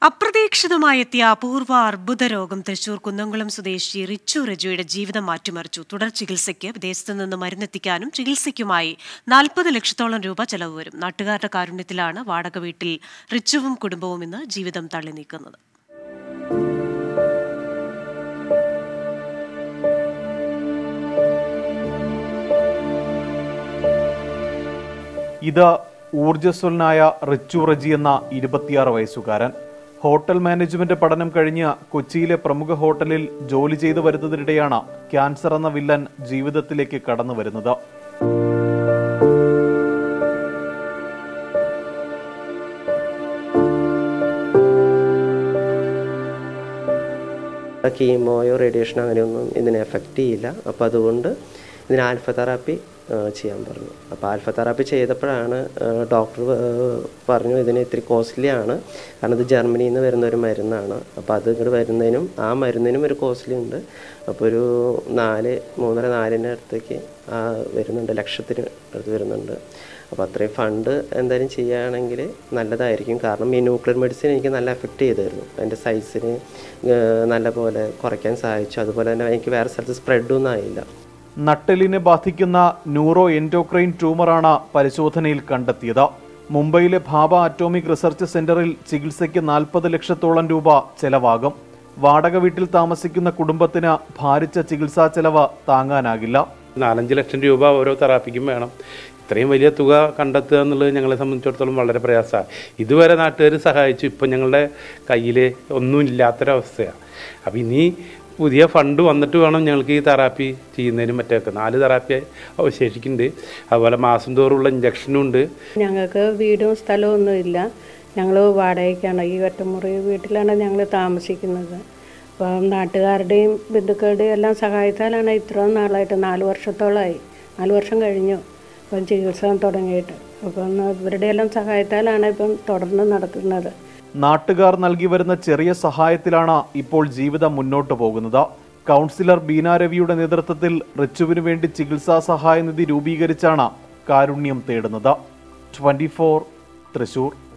അപ്രതീക്ഷിതമായെത്തിയ അപൂർവ അർബുദ രോഗം തൃശൂർ കുന്നംകുളം സ്വദേശി റിച്ചു റജുയുടെ ജീവിതം മാറ്റിമറിച്ചു തുടർ ചികിത്സയ്ക്ക് വിദേശത്തു നിന്ന് മരുന്നെത്തിക്കാനും ചികിത്സയ്ക്കുമായി നാൽപ്പത് ലക്ഷത്തോളം രൂപ ചെലവ് വരും നാട്ടുകാരുടെ കാരുണ്യത്തിലാണ് വാടക വീട്ടിൽ റിച്ചുവും കുടുംബവും ഇന്ന് ജീവിതം തള്ളി നീക്കുന്നത് ഇത് ഊർജ്ജസ്വലനായ റിച്ചു റജി എന്ന ഇരുപത്തിയാറ് വയസ്സുകാരൻ ഹോട്ടൽ മാനേജ്മെന്റ് പഠനം കഴിഞ്ഞ് കൊച്ചിയിലെ പ്രമുഖ ഹോട്ടലിൽ ജോലി ചെയ്തു വരുന്നതിനിടെയാണ് ക്യാൻസർ എന്ന വില്ലൻ ജീവിതത്തിലേക്ക് കടന്നു വരുന്നത് കീമോയോ റേഡിയേഷനോ അങ്ങനെയൊന്നും ഇതിനെ എഫക്റ്റ് ചെയ്യില്ല അപ്പോൾ അതുകൊണ്ട് ഇതിന് ആൽഫ തെറാപ്പി ചെയ്യാൻ പറഞ്ഞു അപ്പോൾ ആൽഫ തെറാപ്പി ചെയ്തപ്പോഴാണ് ഡോക്ടർ പറഞ്ഞു ഇതിന് ഇത്തിരി കോസ്റ്റ്ലി ആണ് കാരണം ഇത് ജർമ്മനിയിൽ നിന്ന് വരുന്ന ഒരു മരുന്നാണ് അപ്പോൾ അത് ഇങ്ങോട്ട് വരുന്നതിനും ആ മരുന്നിനും ഒരു കോസ്റ്റ്ലി ഉണ്ട് അപ്പോൾ ഒരു നാല് മൂന്നര നാലിൻ്റെ അടുത്തേക്ക് ആ വരുന്നുണ്ട് ലക്ഷത്തിന് അടുത്ത് വരുന്നുണ്ട് അപ്പോൾ അത്രയും ഫണ്ട് എന്തായാലും ചെയ്യുകയാണെങ്കിൽ നല്ലതായിരിക്കും കാരണം ഈ ന്യൂക്ലിയർ മെഡിസിൻ എനിക്ക് നല്ല എഫക്റ്റ് ചെയ്തായിരുന്നു എൻ്റെ സൈസിന് നല്ല പോലെ കുറയ്ക്കാൻ സഹായിച്ചു അതുപോലെ തന്നെ എനിക്ക് വേറെ സ്ഥലത്ത് സ്പ്രെഡൊന്നും ആയില്ല നട്ടെല്ലിനെ ബാധിക്കുന്ന ന്യൂറോ എൻഡോക്രൈൻ ട്യൂമറാണ് പരിശോധനയിൽ കണ്ടെത്തിയത് മുംബൈയിലെ ഭാബ അറ്റോമിക് റിസർച്ച് സെന്ററിൽ ചികിത്സയ്ക്ക് നാൽപ്പത് ലക്ഷത്തോളം രൂപ ചെലവാകും വാടക വീട്ടിൽ താമസിക്കുന്ന കുടുംബത്തിന് ഭാരിച്ച ചികിത്സാ ചെലവ് താങ്ങാനാകില്ല നാലഞ്ച് ലക്ഷം രൂപ ഓരോ തെറാപ്പിക്കും വേണം ഇത്രയും വലിയ തുക കണ്ടെത്തുക എന്നുള്ളത് ഞങ്ങളെ സംബന്ധിച്ചിടത്തോളം വളരെ പ്രയാസമാണ് ഇതുവരെ നാട്ടുകാർ സഹായിച്ചു ഇപ്പം ഞങ്ങളുടെ കയ്യിൽ ഒന്നും ഇല്ലാത്തൊരവസ്ഥയാണ് അപ്പം ഇനി പുതിയ ഫണ്ട് വന്നിട്ട് വേണം ഞങ്ങൾക്ക് ഈ തെറാപ്പി ചെയ്യുന്നതിനും മറ്റൊക്കെ നാല് തെറാപ്പി അവശേഷിക്കുന്നുണ്ട് അതുപോലെ മാസം തോറുള്ള ഇഞ്ചക്ഷനും ഉണ്ട് ഞങ്ങൾക്ക് വീടും സ്ഥലവും ഒന്നുമില്ല ഞങ്ങൾ വാടകയ്ക്കാണ് ഈ ഒറ്റമുറി വീട്ടിലാണ് ഞങ്ങൾ താമസിക്കുന്നത് അപ്പം നാട്ടുകാരുടെയും ബന്ധുക്കളുടെയും എല്ലാം സഹായത്താലാണ് ഇത്രയും നാളായിട്ട് നാല് വർഷത്തോളമായി നാല് വർഷം കഴിഞ്ഞു ഇപ്പം ചികിത്സ തുടങ്ങിയിട്ട് അപ്പം ഇവരുടെ എല്ലാം സഹായത്താലാണ് ഇപ്പം തുടർന്ന് നടക്കുന്നത് നാട്ടുകാർ നൽകി വരുന്ന ചെറിയ സഹായത്തിലാണ് ഇപ്പോൾ ജീവിതം മുന്നോട്ട് പോകുന്നത് കൗൺസിലർ ബീന രവിയുടെ നേതൃത്വത്തിൽ റിച്ചുവിനു വേണ്ടി ചികിത്സാ സഹായ നിധി രൂപീകരിച്ചാണ് കാരുണ്യം തേടുന്നത് ട്വന്റി തൃശൂർ